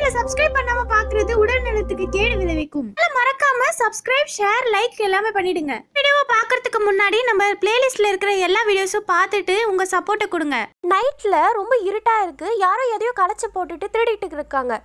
சேனலை சப்ஸ்கிரைப் பண்ணாம பாக்குறது உடல் நலத்துக்கு கேடு விளைவிக்கும் அதனால மறக்காம சப்ஸ்கிரைப் ஷேர் லைக் எல்லாமே பண்ணிடுங்க வீடியோவை பார்க்கறதுக்கு முன்னாடி நம்ம பிளேலிஸ்ட்ல இருக்கிற எல்லா வீடியோஸும் பார்த்துட்டு உங்க சப்போர்ட்டை கொடுங்க நைட்டில் ரொம்ப இருட்டாக இருக்குது யாரோ எதையோ களைச்சி போட்டுட்டு திருடிட்டு இருக்காங்க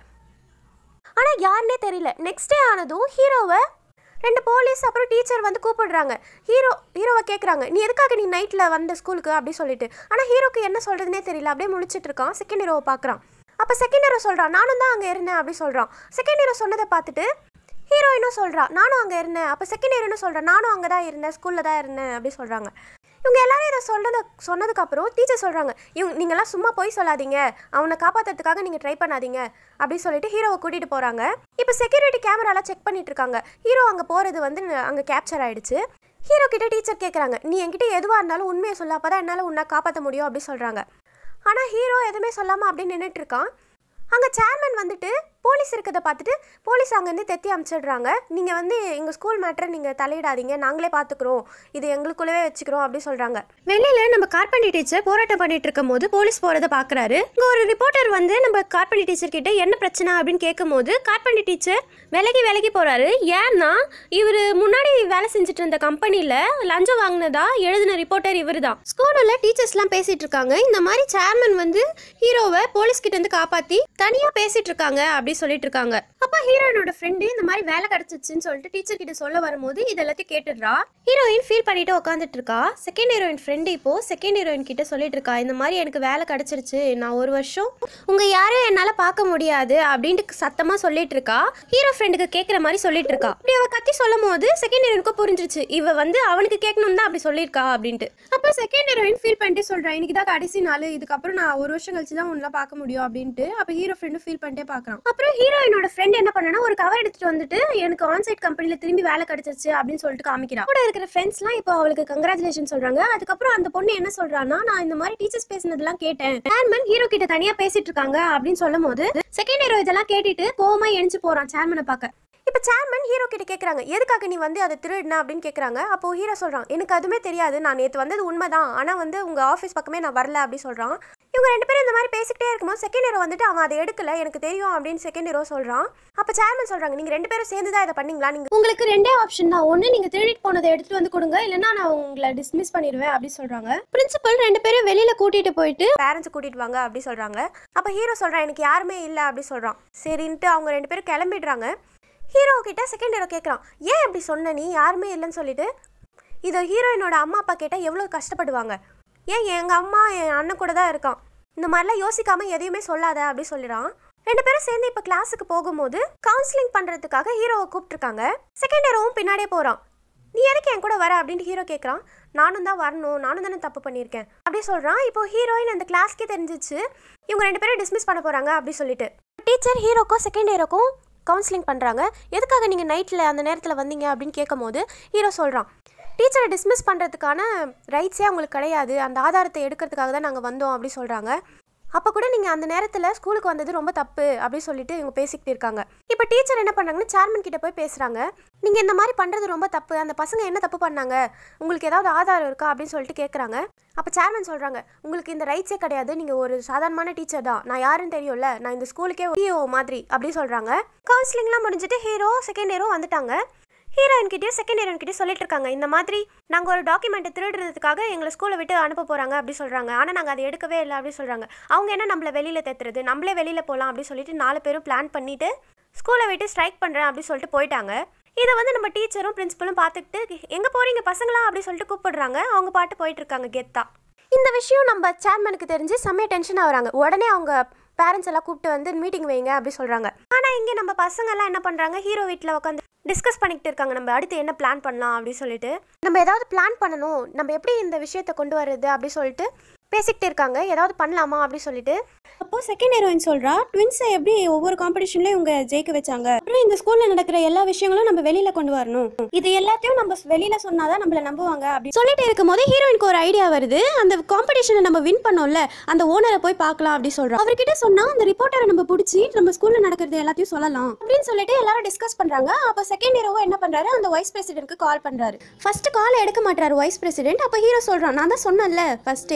ஆனால் யாருன்னே தெரியல நெக்ஸ்ட் டே ஆனதும் ஹீரோவை ரெண்டு போலீஸ் அப்புறம் டீச்சர் வந்து கூப்பிடுறாங்க ஹீரோ ஹீரோவை கேட்குறாங்க நீ எதுக்காக நீ நைட்டில் வந்த ஸ்கூலுக்கு அப்படி சொல்லிட்டு ஆனால் ஹீரோக்கு என்ன சொல்கிறதுனே தெரியல அப்படியே முழிச்சிட்டு இருக்கான் செகண்ட் ஹீரோவை பார்க்குறான் அப்போ செகண்ட் ஹீரோ சொல்கிறான் நானும் தான் அங்கே இருந்தேன் அப்படி சொல்கிறான் செகண்ட் ஹீரோ சொன்னதை பார்த்துட்டு ஹீரோயினும் சொல்கிறா நானும் அங்கே இருந்தேன் அப்போ செகண்ட் ஹீரோயினும் சொல்கிறா நானும் அங்கே தான் இருந்தேன் ஸ்கூலில் தான் இருந்தேன் அப்படி சொல்கிறாங்க இவங்க எல்லாரும் இதை சொன்னது சொன்னதுக்கப்புறம் டீச்சர் சொல்கிறாங்க இவங்க நீங்களாம் சும்மா போய் சொல்லாதீங்க அவனை காப்பாற்றுறதுக்காக நீங்கள் ட்ரை பண்ணாதீங்க அப்படின்னு சொல்லிட்டு ஹீரோவை கூட்டிகிட்டு போகிறாங்க இப்போ செக்யூரிட்டி கேமராலாம் செக் பண்ணிட்டு இருக்காங்க ஹீரோ அங்கே போகிறது வந்து அங்கே கேப்சர் ஆயிடுச்சு ஹீரோ கிட்ட டீச்சர் கேட்குறாங்க நீ என்கிட்ட எதுவாக இருந்தாலும் உண்மையை சொல்ல அப்போ தான் என்னால் உன்னை காப்பாற்ற முடியும் அப்படி சொல்கிறாங்க ஆனால் ஹீரோ எதுவுமே சொல்லாமல் அப்படியே நின்றுட்டு இருக்கான் அங்கே சேர்மன் வந்துட்டு போலீஸ் இருக்கிறத பார்த்துட்டு போலீஸ் அங்கேருந்து தெத்தி அனுப்பிச்சிடுறாங்க நீங்கள் வந்து எங்கள் ஸ்கூல் மேட்டரை நீங்கள் தலையிடாதீங்க நாங்களே பார்த்துக்குறோம் இது எங்களுக்குள்ளவே வச்சுக்கிறோம் அப்படி சொல்கிறாங்க வெளியில நம்ம கார்பெண்டர் டீச்சர் போராட்டம் பண்ணிட்டு இருக்கும் போது போலீஸ் போறத பாக்குறாரு இங்க ஒரு ரிப்போர்ட்டர் வந்து நம்ம கார்பெண்டர் டீச்சர் கிட்ட என்ன பிரச்சனை அப்படின்னு கேட்கும்போது கார்பெண்டர் டீச்சர் விலகி விலகி போறாரு ஏன்னா இவர் முன்னாடி வேலை செஞ்சுட்டு இருந்த கம்பெனில லஞ்சம் வாங்கினதா எழுதின ரிப்போர்ட்டர் இவர் தான் ஸ்கூல்ல டீச்சர்ஸ்லாம் பேசிட்டு இருக்காங்க இந்த மாதிரி சேர்மன் வந்து ஹீரோவை போலீஸ் கிட்ட இருந்து காப்பாத்தி தனியா பேசிட்டு இருக்காங்க அப்படி சொல்லிட்டு இருக்காங்க அப்ப ஹீரோயினோட ஃப்ரெண்டு இந்த மாதிரி வேலை கிடைச்சிச்சுன்னு சொல்லிட்டு டீச்சர் கிட்ட சொல்ல வரும்போது இது எல்லாத்தையும் கேட்டுடுறா ஹீரோயின் ஃபீல் பண்ணிட்டு உட்காந்துட்டு இருக்கா செகண்ட் ஹீரோயின் ஃப்ரெண்டு இப்போ செகண்ட் ஹீரோயின் கிட்ட சொல்லிட்டு இருக்கா இந்த மாதிரி எனக்கு வேலை கிடைச்சிருச்சு நான் ஒரு வருஷம் உங்க யாரையும் என்னால பார்க்க முடியாது அப்படின்ட்டு சத்தமா சொல்லிட்டு இருக்கா ஹீரோ ஃப்ரெண்டுக்கு கேட்குற மாதிரி சொல்லிட்டு இருக்கா இப்படி அவ கத்தி சொல்லும் போது செகண்ட் ஹீரோயினுக்கும் புரிஞ்சிருச்சு இவ வந்து அவனுக்கு கேட்கணும் தான் அப்படி சொல்லியிருக்கா அப்படின்ட்டு அப்போ செகண்ட் ஹீரோயின் ஃபீல் பண்ணிட்டு சொல்றா இன்னைக்கு தான் கடைசி நாள் இதுக்கப்புறம் நான் ஒரு வருஷம் கழிச்சு தான் உன்னை பார்க்க முடியும் அப்படின்ட்டு அப்போ ஹீரோ ஃப்ரெண்டு ஃபீல் பண்ணிட்டே பார்க்கறான் அப்புறம் ஹீரோயினோட ஃப்ரெண்ட் என்ன பண்ணனா ஒரு கவர் எடுத்துட்டு வந்துட்டு எனக்கு ஆன்சைட் கம்பெனில திரும்பி வேலை கிடைச்சிருச்சு அப்படின்னு சொல்லிட்டு காமிக்கிறா கூட இருக்கிற ஃப்ரெண்ட்ஸ்லாம் இப்போ அவளுக்கு கங்க்ராச்சுலேஷன் சொல்றாங்க அதுக்கப்புறம் அந்த பொண்ணு என்ன சொல்றான்னா நான் இந்த மாதிரி டீச்சர்ஸ் பேசினதெல்லாம் கேட்டேன் சேர்மன் ஹீரோ கிட்ட தனியா பேசிட்டு இருக்காங்க அப்படின்னு சொல்லும் போது செகண்ட் ஹீரோ இதெல்லாம் கேட்டுட்டு கோவமா எணிச்சு போறான் சேர்மனை பார்க்க இப்போ சேர்மன் ஹீரோ கிட்ட கேட்குறாங்க எதுக்காக நீ வந்து அதை திருடின அப்படின்னு கேட்குறாங்க அப்போ ஹீரோ சொல்கிறான் எனக்கு அதுவுமே தெரியாது நான் நேற்று வந்தது உண்மைதான் ஆனால் வந்து உங்கள் ஆஃபீஸ் பக்கமே நான் வரல அப்படி சொல்கிறான் இவங்க ரெண்டு பேரும் இந்த மாதிரி பேசிக்கிட்டே இருக்கும்போது செகண்ட் ஹீரோ வந்துட்டு அவன் அதை எடுக்கல எனக்கு தெரியும் அப்படின்னு செகண்ட் ஹீரோ சொல்கிறான் அப்போ சேர்மன் சொல்கிறாங்க நீங்கள் ரெண்டு பேரும் சேர்ந்து தான் இதை பண்ணீங்களா நீங்கள் உங்களுக்கு ரெண்டே ஆப்ஷன் தான் ஒன்று நீங்கள் திருடிட்டு போனதை எடுத்துட்டு வந்து கொடுங்க இல்லைன்னா நான் உங்களை டிஸ்மிஸ் பண்ணிடுவேன் அப்படி சொல்றாங்க பிரின்சிபல் ரெண்டு பேரும் வெளியில கூட்டிட்டு போயிட்டு பேரண்ட்ஸை கூட்டிகிட்டு வாங்க அப்படி சொல்கிறாங்க அப்போ ஹீரோ சொல்கிறான் எனக்கு யாருமே இல்லை அப்படி சொல்கிறான் சரின்ட்டு அவங்க ரெண்டு பேரும் கிளம்பிடுறாங்க ஹீரோ கிட்ட செகண்ட் ஹீரோ கேட்குறான் ஏன் அப்படி சொன்ன நீ யாருமே இல்லைன்னு சொல்லிட்டு இதை ஹீரோயினோட அம்மா அப்பா கேட்டால் எவ்வளோ கஷ்டப்படுவாங்க ஏன் எங்கள் அம்மா என் அண்ணன் கூட தான் இருக்கான் இந்த மாதிரிலாம் யோசிக்காம எதையுமே சொல்லாத அப்படி சொல்லிடுறான் ரெண்டு பேரும் சேர்ந்து இப்போ கிளாஸுக்கு போகும்போது கவுன்சிலிங் பண்ணுறதுக்காக ஹீரோவை கூப்பிட்டுருக்காங்க செகண்ட் ஹீரோவும் பின்னாடியே போகிறான் நீ எதுக்கு என் கூட வர அப்படின்ட்டு ஹீரோ கேட்குறான் நானும் தான் வரணும் நானும் தானே தப்பு பண்ணியிருக்கேன் அப்படி சொல்கிறான் இப்போ ஹீரோயின் அந்த கிளாஸ்க்கே தெரிஞ்சிச்சு இவங்க ரெண்டு பேரும் டிஸ்மிஸ் பண்ண போகிறாங்க அப்படி சொல்லிட்டு டீச்சர் ஹீரோக்கும் செகண்ட் ஹீரோக்கும் கவுன்சிலிங் பண்ணுறாங்க எதுக்காக நீங்கள் நைட்டில் அந்த நேரத்தில் வந்தீங்க அப்படின்னு கேட்கும்போது ஹீரோ சொல்கிறான் டீச்சரை டிஸ்மிஸ் பண்ணுறதுக்கான ரைட்ஸே அவங்களுக்கு கிடையாது அந்த ஆதாரத்தை எடுக்கிறதுக்காக தான் நாங்கள் வந்தோம் அப்படி சொல்கிறாங்க அப்போ கூட நீங்கள் அந்த நேரத்தில் ஸ்கூலுக்கு வந்தது ரொம்ப தப்பு அப்படி சொல்லிட்டு இவங்க பேசிக்கிட்டு இருக்காங்க இப்போ டீச்சர் என்ன பண்ணுறாங்கன்னா சேர்மன் கிட்ட போய் பேசுகிறாங்க நீங்கள் இந்த மாதிரி பண்ணுறது ரொம்ப தப்பு அந்த பசங்க என்ன தப்பு பண்ணாங்க உங்களுக்கு ஏதாவது ஆதாரம் இருக்கா அப்படின்னு சொல்லிட்டு கேட்குறாங்க அப்போ சேர்மன் சொல்கிறாங்க உங்களுக்கு இந்த ரைட்ஸே கிடையாது நீங்கள் ஒரு சாதாரணமான டீச்சர் தான் நான் யாருன்னு தெரியும்ல நான் இந்த ஸ்கூலுக்கே ஹீரோ மாதிரி அப்படி சொல்கிறாங்க கவுன்சிலிங்லாம் முடிஞ்சிட்டு ஹீரோ செகண்ட் ஹீரோ வந்துட்டாங்க ஹீரோயின் கிட்டயும் செகண்ட் ஹீரோயின் கிட்டயும் சொல்லிட்டு இருக்காங்க இந்த மாதிரி நாங்கள் ஒரு டாக்குமெண்ட்டை திருடுறதுக்காக எங்களை ஸ்கூலை விட்டு அனுப்ப போகிறாங்க அப்படி சொல்கிறாங்க ஆனால் நாங்கள் அதை எடுக்கவே இல்லை அப்படி சொல்கிறாங்க அவங்க என்ன நம்மளை வெளியில் தேத்துறது நம்மளே வெளியில் போகலாம் அப்படி சொல்லிட்டு நாலு பேரும் பிளான் பண்ணிட்டு ஸ்கூலை விட்டு ஸ்ட்ரைக் பண்ணுறேன் அப்படி சொல்லிட்டு போயிட்டாங்க இதை வந்து நம்ம டீச்சரும் பிரின்சிபலும் பார்த்துக்கிட்டு எங்கே போகிறீங்க பசங்களா அப்படி சொல்லிட்டு கூப்பிடுறாங்க அவங்க பாட்டு போயிட்டு இருக்காங்க கெத்தா இந்த விஷயம் நம்ம சேர்மனுக்கு தெரிஞ்சு செம்மைய டென்ஷன் ஆகுறாங்க உடனே அவங்க பேரண்ட்ஸ் எல்லாம் கூப்பிட்டு வந்து மீட்டிங் வைங்க அப்படி சொல்கிறாங்க ஆனால் இங்கே நம்ம பசங்க எல்லாம் என்ன பண்ணுறாங்க ஹீரோ வீட்டில் உட்காந்து டிஸ்கஸ் பண்ணிக்கிட்டு இருக்காங்க நம்ம அடுத்து என்ன பிளான் பண்ணலாம் அப்படின்னு சொல்லிட்டு நம்ம ஏதாவது பிளான் பண்ணணும் நம்ம எப்படி இந்த விஷயத்தை கொண்டு வர்றது அப்படி சொல்லிட்டு பேசிக்கிட்டு இருக்காங்க ஏதாவது பண்ணலாமா அப்படி சொல்லிட்டு அப்போ செகண்ட் ஹீரோயின் சொல்றா ட்வின்ஸை எப்படி ஒவ்வொரு காம்படிஷன்லயும் இவங்க ஜெயிக்க வச்சாங்க அப்புறம் இந்த ஸ்கூல்ல நடக்கிற எல்லா விஷயங்களும் நம்ம வெளியில கொண்டு வரணும் இது எல்லாத்தையும் நம்ம வெளியில சொன்னாதான் நம்மள நம்புவாங்க அப்படி சொல்லிட்டு இருக்கும்போது ஹீரோயினுக்கு ஒரு ஐடியா வருது அந்த காம்படிஷனை நம்ம வின் பண்ணோம்ல அந்த ஓனரை போய் பார்க்கலாம் அப்படி சொல்றோம் அவர்கிட்ட சொன்னா அந்த ரிப்போர்ட்டரை நம்ம பிடிச்சி நம்ம ஸ்கூல்ல நடக்கிறது எல்லாத்தையும் சொல்லலாம் அப்படின்னு சொல்லிட்டு எல்லாரும் டிஸ்கஸ் பண்றாங்க அப்ப செகண்ட் ஹீரோவும் என்ன பண்றாரு அந்த வைஸ் பிரசிடென்ட்க்கு கால் பண்றாரு ஃபர்ஸ்ட் கால் எடுக்க மாட்டாரு வைஸ் பிரசிடென்ட் அப்ப ஹீரோ சொல்றான் நான் தான் சொன்னேன்ல ஃபர்ஸ்டே நம்ம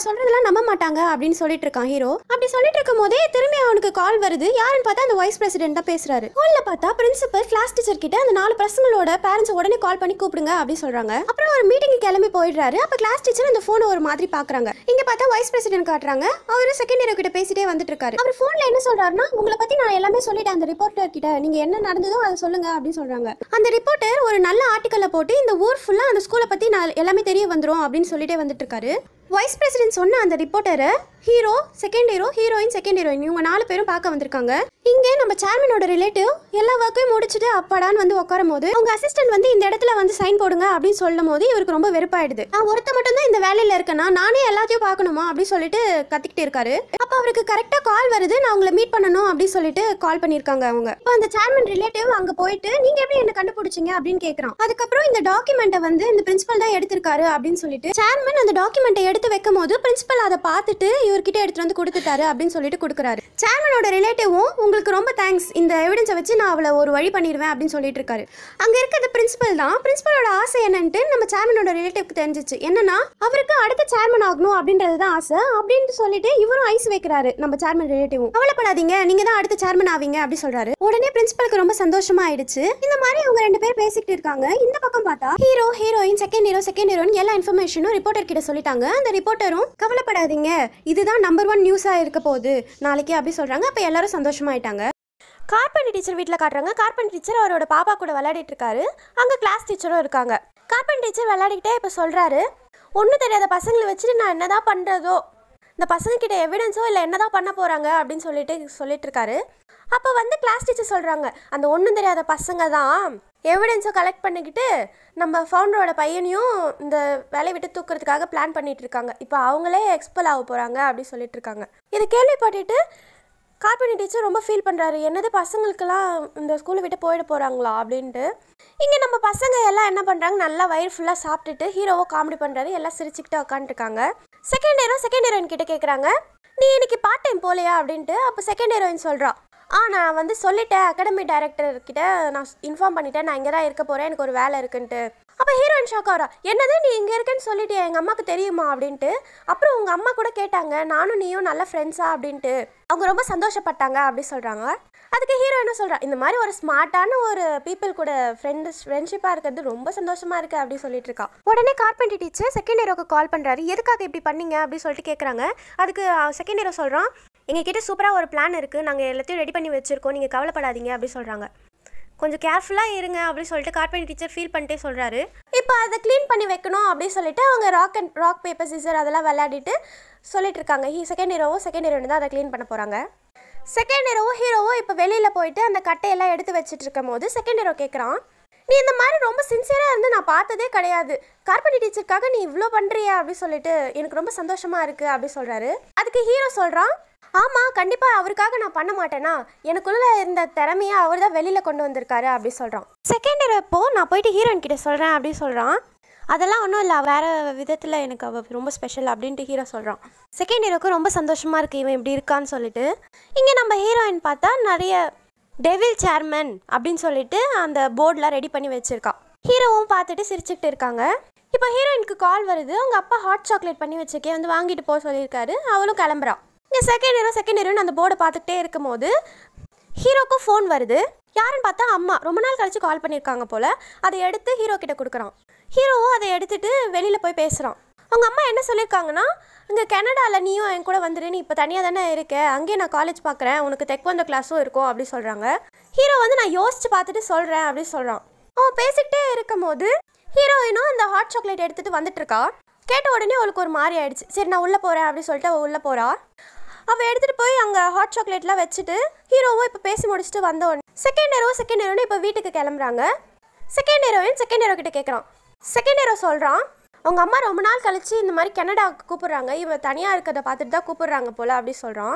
சொல்றதெல்லாம் நம்ப மாட்டாங்க அப்படின்னு சொல்லிட்டு இருக்கான் ஹீரோ அப்படி சொல்லிட்டு இருக்கும் போதே திரும்பி அவனுக்கு கால் வருது யாருன்னு பார்த்தா அந்த வைஸ் பிரசிடென்ட் தான் பேசுறாரு கால்ல பார்த்தா பிரின்சிபல் கிளாஸ் டீச்சர் கிட்ட அந்த நாலு பசங்களோட பேரண்ட்ஸ் உடனே கால் பண்ணி கூப்பிடுங்க அப்படின்னு சொல்றாங்க அப்புறம் ஒரு மீட்டிங் கிளம்பி போயிடுறாரு அப்ப கிளாஸ் டீச்சர் அந்த போனை ஒரு மாதிரி பாக்குறாங்க இங்க பார்த்தா வைஸ் பிரசிடென்ட் காட்டுறாங்க அவரு செகண்ட் இயர் கிட்ட பேசிட்டே வந்துட்டு இருக்காரு அவர் போன்ல என்ன சொல்றாருன்னா உங்களை பத்தி நான் எல்லாமே சொல்லிட்டேன் அந்த ரிப்போர்ட்டர் கிட்ட நீங்க என்ன நடந்ததோ அதை சொல்லுங்க அப்படின்னு சொல்றாங்க அந்த ரிப்போர்ட்டர் ஒரு நல்ல ஆர்டிக்கல்ல போட்டு இந்த ஊர் ஃபுல்லா அந்த ஸ்கூலை பத்தி நான் எல்லாமே தெரிய வந்துரும் அப்படின்னு சொல்லிட்டே வந்துட்டு இருக்காரு வைஸ் பிரசிடென்ட் சொன்ன அந்த ரிப்போர்ட்டரை hero second hero heroine second heroine இவங்க நாலு பேரும் பார்க்க வந்திருக்காங்க இங்கே நம்ம சேர்மனோட ரிலேட்டிவ் எல்லா ஒர்க்கையும் முடிச்சுட்டு அப்பாடான்னு வந்து உட்காரும் போது அவங்க அசிஸ்டன்ட் வந்து இந்த இடத்துல வந்து சைன் போடுங்க அப்படின்னு சொல்லும் போது இவருக்கு ரொம்ப வெறுப்பாயிடுது நான் ஒருத்த மட்டும் தான் இந்த வேலையில இருக்கேனா நானே எல்லாத்தையும் பார்க்கணுமா அப்படின்னு சொல்லிட்டு கத்திக்கிட்டு இருக்காரு அப்போ அவருக்கு கரெக்டாக கால் வருது நான் உங்களை மீட் பண்ணணும் அப்படின்னு சொல்லிட்டு கால் பண்ணியிருக்காங்க அவங்க இப்போ அந்த சேர்மன் ரிலேட்டிவ் அங்கே போயிட்டு நீங்க எப்படி என்ன கண்டுபிடிச்சீங்க அப்படின்னு கேட்குறான் அதுக்கப்புறம் இந்த டாக்குமெண்ட்டை வந்து இந்த பிரின்சிபல் தான் எடுத்திருக்காரு அப்படின்னு சொல்லிட்டு சேர்மன் அந்த டாக்குமெண்ட்டை எடுத்து வைக்கும் போது பிரின்சிபல் அதை பார்த்துட்டு இவர்கிட்ட எடுத்துட்டு வந்து கொடுத்துட்டாரு அப்படின்னு சொல்லிட்டு கொடுக்குறாரு சேர்மனோட ரிலேட்டிவும் உங்களுக்கு ரொம்ப தேங்க்ஸ் இந்த எவிடன்ஸை வச்சு நான் அவளை ஒரு வழி பண்ணிடுவேன் அப்படின்னு சொல்லிட்டு இருக்காரு அங்க இருக்கிறது பிரின்சிபல் தான் பிரின்சிபலோட ஆசை என்னன்ட்டு நம்ம சேர்மனோட ரிலேட்டிவ்க்கு தெரிஞ்சிச்சு என்னன்னா அவருக்கு அடுத்த சேர்மன் ஆகணும் அப்படின்றது தான் ஆசை அப்படின்னு சொல்லிட்டு இவரும் ஐஸ் வைக்கிறாரு நம்ம சேர்மன் ரிலேட்டிவும் கவலைப்படாதீங்க நீங்க தான் அடுத்த சேர்மன் ஆவீங்க அப்படி சொல்றாரு உடனே பிரின்சிபலுக்கு ரொம்ப சந்தோஷமா ஆயிடுச்சு இந்த மாதிரி அவங்க ரெண்டு பேர் பேசிக்கிட்டு இருக்காங்க இந்த பக்கம் பார்த்தா hero heroine second hero second heroine எல்லா இன்ஃபர்மேஷனும் ரிப்போர்ட்டர் கிட்ட சொல்லிட்டாங்க அந்த ரிப்போர்ட்டரும் கவலைப்படாதீங்க இதுதான் நம்பர் ஒன் நியூஸா இருக்க போகுது நாளைக்கு அப்படி சொல்றாங்க அப்ப எல்லாரும் சந்தோஷமாயிட்டாங்க கார்பெண்டர் டீச்சர் வீட்டில் காட்டுறாங்க கார்பெண்டர் டீச்சர் அவரோட பாப்பா கூட விளையாடிட்டு இருக்காரு அங்கே கிளாஸ் டீச்சரும் இருக்காங்க கார்பெண்டர் டீச்சர் விளையாடிக்கிட்டே இப்போ சொல்கிறாரு ஒன்றும் தெரியாத பசங்களை வச்சுட்டு நான் என்னதான் பண்ணுறதோ இந்த பசங்க கிட்ட எவிடன்ஸோ இல்லை என்னதான் பண்ண போகிறாங்க அப்படின்னு சொல்லிட்டு சொல்லிட்டு இருக்காரு அப்போ வந்து கிளாஸ் டீச்சர் சொல்கிறாங்க அந்த ஒன்றும் தெரியாத பசங்க தான் எவிடன்ஸை கலெக்ட் பண்ணிக்கிட்டு நம்ம ஃபவுண்டரோட பையனையும் இந்த வேலையை விட்டு தூக்குறதுக்காக பிளான் பண்ணிட்டு இருக்காங்க இப்போ அவங்களே எக்ஸ்பல் ஆக போகிறாங்க அப்படின்னு சொல்லிட்டு இருக்காங்க இது கேள்விப்பட்டுட்டு கார்பனி டீச்சர் ரொம்ப ஃபீல் பண்ணுறாரு என்னது பசங்களுக்கெல்லாம் இந்த ஸ்கூலை விட்டு போயிட போகிறாங்களா அப்படின்ட்டு இங்கே நம்ம பசங்க எல்லாம் என்ன பண்ணுறாங்க நல்லா வயிறு ஃபுல்லாக சாப்பிட்டுட்டு ஹீரோவோ காமெடி பண்ணுறாரு எல்லாம் சிரிச்சுக்கிட்டு உட்காந்துருக்காங்க செகண்ட் ஹீரோ செகண்ட் ஹீரோயின் கிட்ட கேட்குறாங்க நீ இன்னைக்கு பார்ட் டைம் போகலையா அப்படின்ட்டு அப்போ செகண்ட் ஹீரோயின் சொல்கிறா ஆ நான் வந்து சொல்லிட்டேன் அகாடமி டைரக்டர் கிட்ட நான் இன்ஃபார்ம் பண்ணிட்டேன் நான் இங்கே தான் இருக்க போகிறேன் எனக்கு ஒரு வேலை இருக்குன்ட்டு அப்போ ஹீரோயின் ஷாக் ஆகிறா என்னது நீ இங்கே இருக்கேன்னு சொல்லிட்டியா எங்கள் அம்மாவுக்கு தெரியுமா அப்படின்ட்டு அப்புறம் உங்கள் அம்மா கூட கேட்டாங்க நானும் நீயும் நல்ல ஃப்ரெண்ட்ஸா அப்படின்ட்டு அவங்க ரொம்ப சந்தோஷப்பட்டாங்க அப்படி சொல்கிறாங்க அதுக்கு ஹீரோ என்ன சொல்கிறா இந்த மாதிரி ஒரு ஸ்மார்ட்டான ஒரு பீப்புள் கூட ஃப்ரெண்டு ஃப்ரெண்ட்ஷிப்பாக இருக்கிறது ரொம்ப சந்தோஷமா இருக்கு அப்படி சொல்லிட்டு இருக்கா உடனே கார்பெண்டர் டீச்சர் செகண்ட் ஹீரோக்கு கால் பண்ணுறாரு எதுக்காக இப்படி பண்ணீங்க அப்படி சொல்லிட்டு கேட்குறாங்க அதுக்கு செகண்ட் ஹீரோ சொல்கிறான் எங்ககிட்ட சூப்பராக ஒரு பிளான் இருக்குது நாங்கள் எல்லாத்தையும் ரெடி பண்ணி வச்சுருக்கோம் நீங்கள் கவலைப்படாதீங்க அப்படி சொல்கிறாங்க கொஞ்சம் கேர்ஃபுல்லாக இருங்க அப்படின்னு சொல்லிட்டு கார்பெண்டர் டீச்சர் ஃபீல் பண்ணிட்டே சொல்கிறாரு இப்போ அதை க்ளீன் பண்ணி வைக்கணும் அப்படின்னு சொல்லிட்டு அவங்க rock and rock paper scissor அதெல்லாம் விளையாடிட்டு சொல்லிட்டு இருக்காங்க ஹீ செகண்ட் ஹீரோவும் செகண்ட் ஹீரோயின் தான் அதை க்ளீன் பண்ண போகிறாங்க செகண்ட் ஹீரோவும் ஹீரோவும் இப்போ வெளியில் போயிட்டு அந்த கட்டையெல்லாம் எடுத்து வச்சுட்டு இருக்கும் போது செகண்ட் ஹீரோ கேட்குறான் நீ இந்த மாதிரி ரொம்ப சின்சியராக இருந்து நான் பார்த்ததே கிடையாது கார்பெண்டர் டீச்சருக்காக நீ இவ்வளோ பண்ணுறியா அப்படின்னு சொல்லிட்டு எனக்கு ரொம்ப சந்தோஷமாக இருக்குது அப்படி சொல்கிறாரு அதுக்கு ஹீரோ சொல்கிறான் ஆமாம் கண்டிப்பாக அவருக்காக நான் பண்ண மாட்டேனா எனக்குள்ள இருந்த திறமையை அவர் தான் வெளியில் கொண்டு வந்திருக்காரு அப்படி சொல்கிறான் செகண்ட் இயர் அப்போ நான் போயிட்டு ஹீரோயின் கிட்ட சொல்கிறேன் அப்படி சொல்கிறான் அதெல்லாம் ஒன்றும் இல்லை வேற விதத்தில் எனக்கு அவ ரொம்ப ஸ்பெஷல் அப்படின்ட்டு ஹீரோ சொல்கிறான் செகண்ட் ஹீரோக்கு ரொம்ப சந்தோஷமாக இருக்குது இவன் இப்படி இருக்கான்னு சொல்லிட்டு இங்கே நம்ம ஹீரோயின் பார்த்தா நிறைய டெவில் சேர்மன் அப்படின்னு சொல்லிட்டு அந்த போர்டெலாம் ரெடி பண்ணி வச்சுருக்கான் ஹீரோவும் பார்த்துட்டு சிரிச்சுக்கிட்டு இருக்காங்க இப்போ ஹீரோயினுக்கு கால் வருது அவங்க அப்பா ஹாட் சாக்லேட் பண்ணி வச்சிருக்கேன் வந்து வாங்கிட்டு போக சொல்லியிருக்காரு அவளும் கிளம்புறான் இங்கே செகண்ட் ஹீரோ செகண்ட் ஹீரோன்னு அந்த போர்டை பார்த்துக்கிட்டே இருக்கும்போது ஹீரோக்கும் ஃபோன் வருது யாருன்னு பார்த்தா அம்மா ரொம்ப நாள் கழிச்சு கால் பண்ணியிருக்காங்க போல அதை எடுத்து ஹீரோ கிட்ட கொடுக்குறான் ஹீரோவும் அதை எடுத்துட்டு வெளியில் போய் பேசுகிறான் அவங்க அம்மா என்ன சொல்லியிருக்காங்கன்னா இங்கே கனடாவில் நீயும் என் கூட வந்துடு நீ இப்போ தனியாக தானே இருக்க அங்கேயே நான் காலேஜ் பார்க்குறேன் உனக்கு தெக்வந்த கிளாஸும் இருக்கும் அப்படி சொல்கிறாங்க ஹீரோ வந்து நான் யோசிச்சு பார்த்துட்டு சொல்கிறேன் அப்படி சொல்கிறான் அவன் பேசிக்கிட்டே இருக்கும் போது ஹீரோயினும் அந்த ஹாட் சாக்லேட் எடுத்துகிட்டு வந்துட்டு இருக்கா கேட்ட உடனே அவளுக்கு ஒரு மாதிரி ஆயிடுச்சு சரி நான் உள்ளே போகிறேன் அப்படி சொல்லிட்டு அவள் உள்ளே போகிறா அவள் எடுத்துகிட்டு போய் அங்கே ஹாட் சாக்லேட்லாம் வச்சுட்டு ஹீரோவும் இப்போ பேசி முடிச்சுட்டு வந்த உடனே செகண்ட் ஹீரோ செகண்ட் ஹீரோன்னு இப்போ வீட்டுக்கு கிளம்புறாங்க செகண்ட் ஹீரோயின் செகண்ட் ஹீரோ கிட்ட கேட்குறான் செகண்ட் ஹீரோ சொல்கிறான் அவங்க அம்மா ரொம்ப நாள் கழிச்சு இந்த மாதிரி கனடாவுக்கு கூப்பிடுறாங்க இவன் தனியாக இருக்கிறத பார்த்துட்டு தான் கூப்பிடுறாங்க போல அப்படி சொல்கிறான்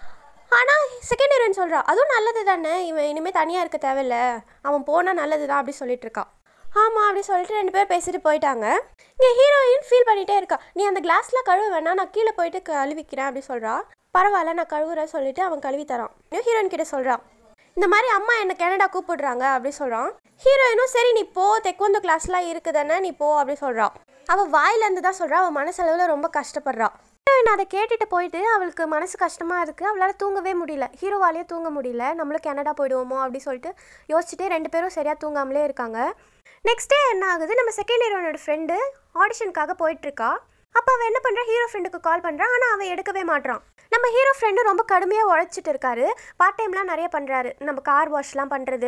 ஆனால் செகண்ட் ஹீரோயின் சொல்கிறா அதுவும் நல்லது தானே இவன் இனிமேல் தனியாக இருக்க தேவையில்ல அவன் போனால் நல்லது தான் அப்படி சொல்லிட்டு இருக்கான் ஆமாம் அப்படி சொல்லிட்டு ரெண்டு பேரும் பேசிட்டு போயிட்டாங்க இங்கே ஹீரோயின் ஃபீல் பண்ணிகிட்டே இருக்கா நீ அந்த கிளாஸில் கழுவ வேணா நான் கீழே போயிட்டு கழுவிக்கிறேன் அப்படி சொல்கிறா பரவாயில்ல நான் கழுவுறேன் சொல்லிட்டு அவன் கழுவி தரான் ஹீரோயின் கிட்ட சொல்கிறான் இந்த மாதிரி அம்மா என்னை கனடா கூப்பிடுறாங்க அப்படி சொல்கிறான் ஹீரோயினும் சரி நீ போ தெக்குவந்த கிளாஸ்லாம் இருக்குதானே நீ போ அப்படி சொல்கிறான் அவள் வாயிலேருந்து தான் சொல்கிறா அவள் மனசளவில் ரொம்ப கஷ்டப்படுறா ஹீரோயின் அதை கேட்டுட்டு போயிட்டு அவளுக்கு மனசு கஷ்டமாக இருக்குது அவளால் தூங்கவே முடியல ஹீரோவாலேயே தூங்க முடியல நம்மளும் கனடா போயிடுவோமோ அப்படி சொல்லிட்டு யோசிச்சுட்டே ரெண்டு பேரும் சரியாக தூங்காமலே இருக்காங்க நெக்ஸ்ட் டே என்ன ஆகுது நம்ம செகண்ட் ஹீரோனோட ஃப்ரெண்டு ஆடிஷனுக்காக போயிட்டுருக்கா அப்போ அவள் என்ன பண்ணுறா ஹீரோ ஃப்ரெண்டுக்கு கால் பண்ணுறான் ஆனால் அவன் எடுக்கவே மாட்றான் நம்ம ஹீரோ ஃப்ரெண்டு ரொம்ப கடுமையாக உழைச்சிட்டு இருக்காரு பார்ட் டைம்லாம் நிறைய பண்ணுறாரு நம்ம கார் வாஷ்லாம் பண்ணுறது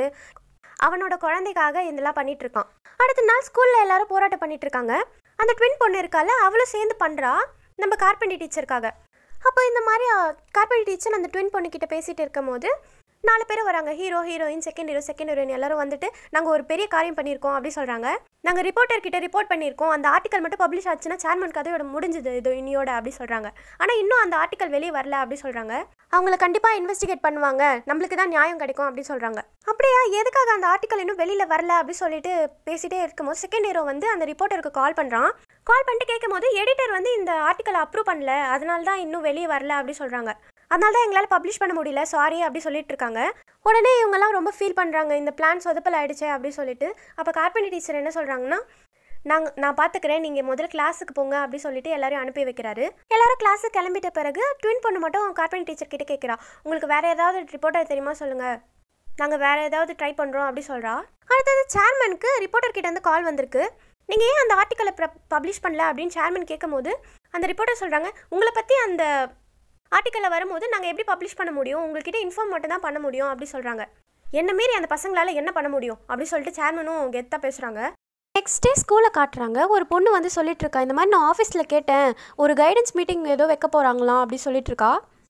அவனோட குழந்தைக்காக இதெல்லாம் பண்ணிட்டு இருக்கான் அடுத்த நாள் ஸ்கூலில் எல்லாரும் போராட்டம் பண்ணிட்டு இருக்காங்க அந்த ட்வின் பொண்ணு இருக்கால அவளும் சேர்ந்து பண்ணுறா நம்ம கார்பெண்டி டீச்சருக்காக அப்போ இந்த மாதிரி கார்பெண்டி டீச்சர் அந்த ட்வின் பொண்ணு கிட்ட பேசிட்டு இருக்கும் போது நாலு பேர் வராங்க hero heroine second hero second heroine எல்லாரும் வந்துட்டு நாங்கள் ஒரு பெரிய காரியம் பண்ணியிருக்கோம் அப்படி சொல்கிறாங்க நாங்கள் ரிப்போர்ட்டர் கிட்ட ரிப்போர்ட் பண்ணியிருக்கோம் அந்த ஆர்டிக்கல் மட்டும் பப்ளிஷ் ஆச்சுன்னா சேர்மன் கதையோட முடிஞ்சது இது இனியோட அப்படி சொல்கிறாங்க ஆனால் இன்னும் அந்த ஆர்டிக்கல் வெளியே வரல அப்படி சொல்கிறாங்க அவங்கள கண்டிப்பாக இன்வெஸ்டிகேட் பண்ணுவாங்க நம்மளுக்கு தான் நியாயம் கிடைக்கும் அப்படி சொல்கிறாங்க அப்படியா எதுக்காக அந்த ஆர்டிக்கல் இன்னும் வெளியில் வரல அப்படி சொல்லிட்டு பேசிட்டே இருக்கும்போது செகண்ட் ஹீரோ வந்து அந்த ரிப்போர்ட்டருக்கு கால் பண்ணுறான் கால் பண்ணிட்டு கேட்கும்போது எடிட்டர் வந்து இந்த ஆர்டிக்கலை அப்ரூவ் பண்ணல அதனால தான் இன்னும் வெளியே வரல அப்படி சொல்கிறாங்க அதனால தான் எங்களால் பப்ளிஷ் பண்ண முடியல சாரி அப்படி சொல்லிட்டு இருக்காங்க உடனே இவங்கெல்லாம் ரொம்ப ஃபீல் பண்ணுறாங்க இந்த பிளான் சொதப்பல் ஆயிடுச்சே அப்படி சொல்லிட்டு அப்போ கார்பெண்டர் டீச்சர் என்ன சொல்கிறாங்கன்னா நாங்கள் நான் பார்த்துக்கிறேன் நீங்கள் முதல்ல கிளாஸுக்கு போங்க அப்படி சொல்லிட்டு எல்லாரையும் அனுப்பி வைக்கிறாரு எல்லாரும் கிளாஸுக்கு கிளம்பிட்ட பிறகு ட்வின் பொண்ணு மட்டும் கார்பெண்டர் டீச்சர் கிட்ட கேட்குறா உங்களுக்கு வேறு ஏதாவது ரிப்போர்ட்டர் தெரியுமா சொல்லுங்கள் நாங்கள் வேறு ஏதாவது ட்ரை பண்ணுறோம் அப்படி சொல்கிறா அடுத்தது சேர்மனுக்கு ரிப்போர்ட்டர் கிட்ட இருந்து கால் வந்திருக்கு நீங்கள் ஏன் அந்த ஆர்டிக்கலை பப்ளிஷ் பண்ணல அப்படின்னு சேர்மன் கேட்கும்போது அந்த ரிப்போர்ட்டர் சொல்கிறாங்க உங்களை பற்றி அந்த ஆர்டிக்கலில் வரும்போது நாங்கள் எப்படி பப்ளிஷ் பண்ண முடியும் உங்கள்கிட்ட இன்ஃபார்ம் மட்டும் தான் பண்ண முடியும் அப்படி சொல்கிறாங்க என்ன மீறி அந்த பசங்களால் என்ன பண்ண முடியும் அப்படி சொல்லிட்டு சேர்மனும் கெத்தாக பேசுகிறாங்க நெக்ஸ்ட் டே ஸ்கூலில் காட்டுறாங்க ஒரு பொண்ணு வந்து சொல்லிட்டு இருக்கா இந்த மாதிரி நான் ஆஃபீஸில் கேட்டேன் ஒரு கைடன்ஸ் மீட்டிங் ஏதோ வைக்க போகிறாங்களாம் அப்படி சொல்லிட்டு இருக்கா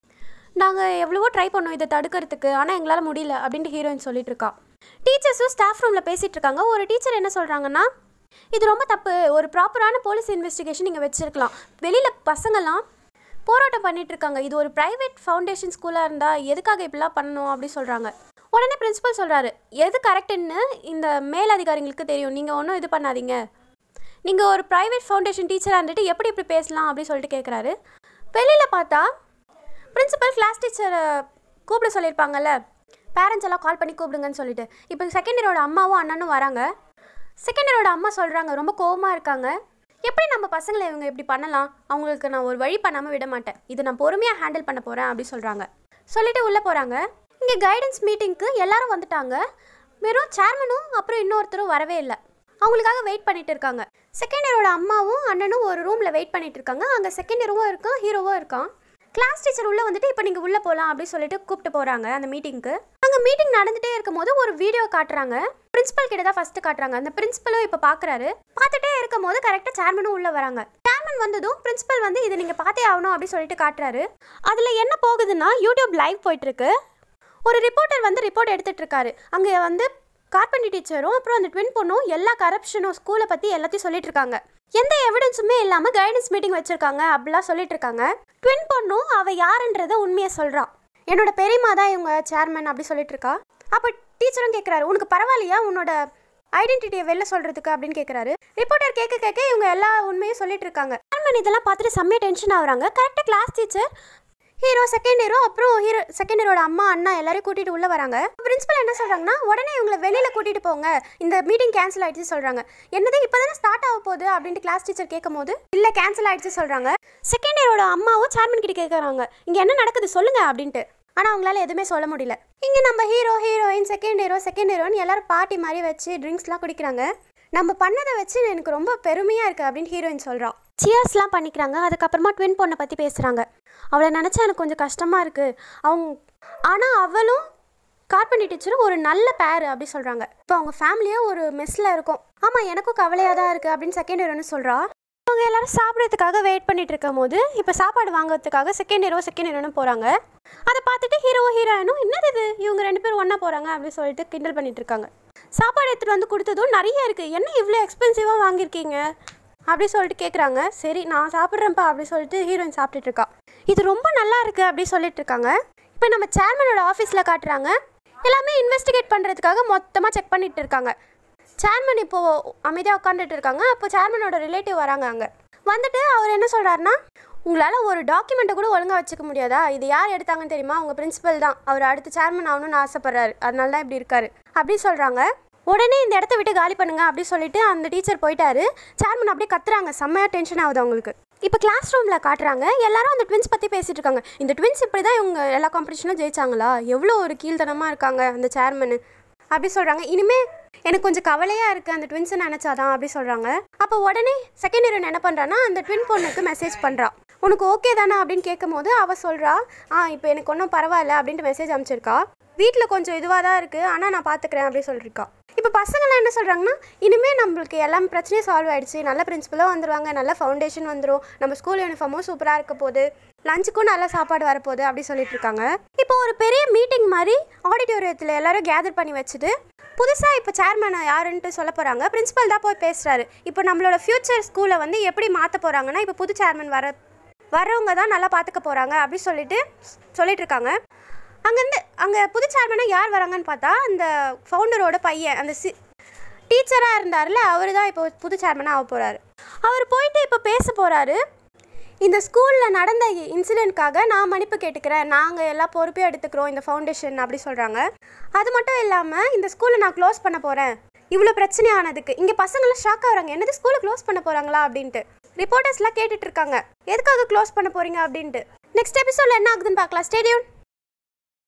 நாங்கள் எவ்வளவோ ட்ரை பண்ணோம் இதை தடுக்கிறதுக்கு ஆனால் எங்களால் முடியல அப்படின்ட்டு ஹீரோயின் சொல்லிட்டு இருக்கா டீச்சர்ஸும் ஸ்டாஃப் ரூமில் பேசிகிட்டு இருக்காங்க ஒரு டீச்சர் என்ன சொல்கிறாங்கன்னா இது ரொம்ப தப்பு ஒரு ப்ராப்பரான போலீஸ் இன்வெஸ்டிகேஷன் நீங்கள் வச்சுருக்கலாம் வெளியில் பசங்கள்லாம் போராட்டம் பண்ணிட்டு இருக்காங்க இது ஒரு ப்ரைவேட் ஃபவுண்டேஷன் ஸ்கூலாக இருந்தால் எதுக்காக இப்படிலாம் பண்ணணும் அப்படி சொல்கிறாங்க உடனே பிரின்சிபல் சொல்கிறாரு எது கரெக்டுன்னு இந்த மேலதிகாரிங்களுக்கு தெரியும் நீங்கள் ஒன்றும் இது பண்ணாதீங்க நீங்கள் ஒரு ப்ரைவேட் ஃபவுண்டேஷன் டீச்சராக இருந்துட்டு எப்படி இப்படி பேசலாம் அப்படி சொல்லிட்டு கேட்குறாரு வெளியில் பார்த்தா பிரின்சிபல் கிளாஸ் டீச்சரை கூப்பிட சொல்லியிருப்பாங்கல்ல பேரண்ட்ஸ் எல்லாம் கால் பண்ணி கூப்பிடுங்கன்னு சொல்லிட்டு இப்போ செகண்ட் இயரோட அம்மாவும் அண்ணனும் வராங்க செகண்ட் இயரோட அம்மா சொல்கிறாங்க ரொம்ப கோவமாக இருக்காங்க எப்படி நம்ம பசங்களை இவங்க இப்படி பண்ணலாம் அவங்களுக்கு நான் ஒரு வழி பண்ணாமல் விட மாட்டேன் இதை நான் பொறுமையாக ஹேண்டில் பண்ண போகிறேன் அப்படி சொல்கிறாங்க சொல்லிட்டு உள்ளே போகிறாங்க இங்கே கைடன்ஸ் மீட்டிங்க்கு எல்லாரும் வந்துட்டாங்க வெறும் சேர்மனும் அப்புறம் இன்னொருத்தரும் வரவே இல்லை அவங்களுக்காக வெயிட் பண்ணிட்டு இருக்காங்க செகண்ட் இயரோட அம்மாவும் அண்ணனும் ஒரு ரூமில் வெயிட் பண்ணிட்டு இருக்காங்க அங்கே செகண்ட் இயரும் இருக்கான் ஹீரோவும் இருக்கான் கிளாஸ் டீச்சர் உள்ளே வந்துட்டு இப்போ நீங்கள் உள்ளே போகலாம் அப்படின்னு சொல்லிட்டு கூப்பிட்டு போகிறாங்க அந்த மீட்டிங்க்கு அங்கே மீட்டிங் நடந்துகிட்டே இருக்கும்போது ஒரு வீடியோ காட்டுறாங்க பிரின்சிபல் கிட்ட தான் ஃபர்ஸ்ட் காட்டுறாங்க அந்த பிரின்சிபலும் இப்போ பார்க்குறாரு பார்த்துட்டே இருக்கும்போது கரெக்டாக சேர்மனும் உள்ளே வராங்க சேர்மன் வந்ததும் பிரின்சிபல் வந்து இதை நீங்கள் பார்த்தே ஆகணும் அப்படின்னு சொல்லிட்டு காட்டுறாரு அதில் என்ன போகுதுன்னா யூடியூப் லைவ் போயிட்டு இருக்கு ஒரு ரிப்போர்ட்டர் வந்து ரிப்போர்ட் எடுத்துட்டு இருக்காரு அங்கே வந்து கார்பெண்டி டீச்சரும் அப்புறம் அந்த ட்வின் பொண்ணும் எல்லா கரப்ஷனும் ஸ்கூலை பற்றி எல்லாத்தையும் சொல்லிட்டு இருக்காங்க எந்த எவிடன்ஸுமே இல்லாமல் கைடன்ஸ் மீட்டிங் வச்சிருக்காங்க அப்படிலாம் சொல்லிட்டு இருக்காங்க ட்வின் பொண்ணும் அவ யாருன்றத உண்மையை சொல்றா என்னோட பெரியம்மா தான் இவங்க சேர்மன் அப்படி சொல்லிட்டு இருக்கா அப்போ டீச்சரும் கேட்குறாரு உனக்கு பரவாயில்லையா உன்னோட ஐடென்டிட்டியை வெளில சொல்றதுக்கு அப்படின்னு கேட்குறாரு ரிப்போர்ட்டர் கேட்க கேட்க இவங்க எல்லா உண்மையும் சொல்லிட்டு இருக்காங்க சேர்மன் இதெல்லாம் பார்த்துட்டு செம்மையா டென்ஷன் ஆகுறாங்க கரெக்டாக class teacher hero second hero அப்புறம் ஹீரோ செகண்ட் ஹீரோட அம்மா அண்ணா எல்லாரையும் கூட்டிட்டு உள்ள வராங்க பிரின்சிபல் என்ன சொல்றாங்கன்னா உடனே இவங்களை வெளியில கூட்டிட்டு போங்க இந்த மீட்டிங் கேன்சல் ஆயிடுச்சு சொல்றாங்க என்னது இப்பதானே ஸ்டார்ட் ஆக போகுது அப்படின்ட்டு கிளாஸ் டீச்சர் கேட்கும் போது இல்ல கேன்சல் ஆயிடுச்சு சொல்றாங்க செகண்ட் ஹீரோட அம்மாவும் சேர்மன் கிட்ட கேட்கறாங்க இங்க என்ன நடக்குது சொல்லுங்க அப்படின்ட்டு ஆனா அவங்களால எதுவுமே சொல்ல முடியல இங்க நம்ம hero heroine second hero second ஹீரோன்னு எல்லாரும் பார்ட்டி மாதிரி வச்சு ட்ரிங்க்ஸ்லாம் குடிக்கிறாங்க நம்ம பண்ணதை வச்சு எனக்கு ரொம்ப பெருமையா இருக்கு அப்படின்னு ஹீரோயின் சொல்றா சியர்ஸ்லாம் பண்ணிக்கிறாங்க அதுக்கப்புறமா ட்வின் பொண்ணை பத்தி பேசுறாங்க அவளை நினச்சா எனக்கு கொஞ்சம் கஷ்டமாக இருக்குது அவங்க ஆனால் அவளும் கார்பெண்டி டீச்சரும் ஒரு நல்ல பேர் அப்படி சொல்கிறாங்க இப்போ அவங்க ஃபேமிலியாக ஒரு மெஸ்ஸில் இருக்கும் ஆமாம் எனக்கும் கவலையாக தான் இருக்குது அப்படின்னு செகண்ட் ஹீரோன்னு சொல்கிறா அவங்க எல்லாரும் சாப்பிட்றதுக்காக வெயிட் பண்ணிட்டு இருக்கும் போது இப்போ சாப்பாடு வாங்குறதுக்காக செகண்ட் ஹீரோ செகண்ட் ஹீரோன்னு போகிறாங்க அதை பார்த்துட்டு ஹீரோ ஹீரோயினும் என்னது இது இவங்க ரெண்டு பேரும் ஒன்றா போகிறாங்க அப்படின்னு சொல்லிட்டு கிண்டல் பண்ணிட்டு இருக்காங்க சாப்பாடு எடுத்துகிட்டு வந்து கொடுத்ததும் நிறைய இருக்குது என்ன இவ்வளோ எக்ஸ்பென்சிவாக வாங்கியிருக்கீங்க அப்படி சொல்லிட்டு கேட்குறாங்க சரி நான் சாப்பிட்றேன்ப்பா அப்படி சொல்லிட்டு ஹீரோயின் சாப்பிட்டுட்டு இருக்கா இது ரொம்ப நல்லா இருக்கு அப்படி சொல்லிட்டு இருக்காங்க இப்போ நம்ம சேர்மனோட ஆஃபீஸில் காட்டுறாங்க எல்லாமே இன்வெஸ்டிகேட் பண்ணுறதுக்காக மொத்தமாக செக் பண்ணிட்டு இருக்காங்க சேர்மன் இப்போ அமைதியாக உட்காந்துட்டு இருக்காங்க அப்போ சேர்மனோட ரிலேட்டிவ் வராங்க அங்கே வந்துட்டு அவர் என்ன சொல்கிறாருன்னா உங்களால் ஒரு டாக்குமெண்ட்டை கூட ஒழுங்காக வச்சுக்க முடியாதா இது யார் எடுத்தாங்கன்னு தெரியுமா உங்கள் பிரின்சிபல் தான் அவர் அடுத்து சேர்மன் ஆகணும்னு ஆசைப்படுறாரு அதனால தான் இப்படி இருக்காரு அப்படி சொல்கிறாங்க உடனே இந்த இடத்த விட்டு காலி பண்ணுங்க அப்படி சொல்லிட்டு அந்த டீச்சர் போயிட்டாரு சேர்மன் அப்படியே கத்துறாங்க செம்மையாக டென்ஷன் ஆகுது அவங்களுக்கு இப்போ கிளாஸ் ரூமில் காட்டுறாங்க எல்லாரும் அந்த ட்வின்ஸ் பற்றி பேசிட்டு இருக்காங்க இந்த ட்வின்ஸ் இப்படி தான் இவங்க எல்லா காம்படிஷனும் ஜெயிச்சாங்களா எவ்வளோ ஒரு கீழ்த்தனமாக இருக்காங்க அந்த சேர்மனு அப்படி சொல்கிறாங்க இனிமே எனக்கு கொஞ்சம் கவலையாக இருக்குது அந்த ட்வின்ஸை நினச்சாதான் அப்படி சொல்கிறாங்க அப்போ உடனே செகண்ட் ஹீரோயின் என்ன பண்ணுறான்னா அந்த ட்வின் பொண்ணுக்கு மெசேஜ் பண்ணுறா உனக்கு ஓகே தானே அப்படின்னு கேட்கும்போது அவள் சொல்கிறா ஆ இப்போ எனக்கு ஒன்றும் பரவாயில்ல அப்படின்ட்டு மெசேஜ் அனுப்பிச்சிருக்கா வீட்டில் கொஞ்சம் இதுவாக தான் இருக்குது ஆனால் நான் பார்த்துக்கிறேன் அப்படி சொல்லியிருக்கா இப்போ பசங்களாம் என்ன சொல்கிறாங்கன்னா இனிமேல் நம்மளுக்கு எல்லா பிரச்சனையும் சால்வ் ஆயிடுச்சு நல்ல பிரின்சிபலும் வந்துருவாங்க நல்ல ஃபவுண்டேஷன் வந்துடும் நம்ம ஸ்கூல் யூனிஃபார்மும் சூப்பராக இருக்க போகுது லஞ்சுக்கும் நல்ல சாப்பாடு வரப்போகுது அப்படி சொல்லிட்டு இருக்காங்க இப்போ ஒரு பெரிய மீட்டிங் மாதிரி ஆடிட்டோரியத்தில் எல்லாரும் கேதர் பண்ணி வச்சுட்டு புதுசாக இப்போ சேர்மனை யாருன்ட்டு சொல்ல போகிறாங்க பிரின்சிபல் தான் போய் பேசுகிறாரு இப்போ நம்மளோட ஃப்யூச்சர் ஸ்கூலை வந்து எப்படி மாற்ற போகிறாங்கன்னா இப்போ புது சேர்மன் வர வர்றவங்க தான் நல்லா பார்த்துக்க போகிறாங்க அப்படி சொல்லிட்டு சொல்லிட்டு இருக்காங்க அங்கேருந்து அங்கே புது சேர்மனாக யார் வராங்கன்னு பார்த்தா அந்த ஃபவுண்டரோட பையன் அந்த சி டீச்சராக இருந்தார்ல அவர் தான் இப்போ புது சேர்மனாக ஆக போகிறாரு அவர் போயிட்டு இப்போ பேச போகிறாரு இந்த ஸ்கூலில் நடந்த இன்சிடெண்ட்காக நான் மன்னிப்பு கேட்டுக்கிறேன் நாங்கள் எல்லா பொறுப்பையும் எடுத்துக்கிறோம் இந்த ஃபவுண்டேஷன் அப்படி சொல்கிறாங்க அது மட்டும் இல்லாமல் இந்த ஸ்கூலை நான் க்ளோஸ் பண்ண போகிறேன் இவ்வளோ பிரச்சனை ஆனதுக்கு இங்கே பசங்களாம் ஷாக் ஆகுறாங்க என்னது ஸ்கூலை க்ளோஸ் பண்ண போகிறாங்களா அப்படின்ட்டு ரிப்போர்ட்டர்ஸ்லாம் கேட்டுட்டு இருக்காங்க எதுக்காக க்ளோஸ் பண்ண போகிறீங்க அப்படின்ட்டு நெக்ஸ்ட் எபிசோடில் என்ன ஆகுதுன்னு பார்க்கலாம் ஸ்டேடியம்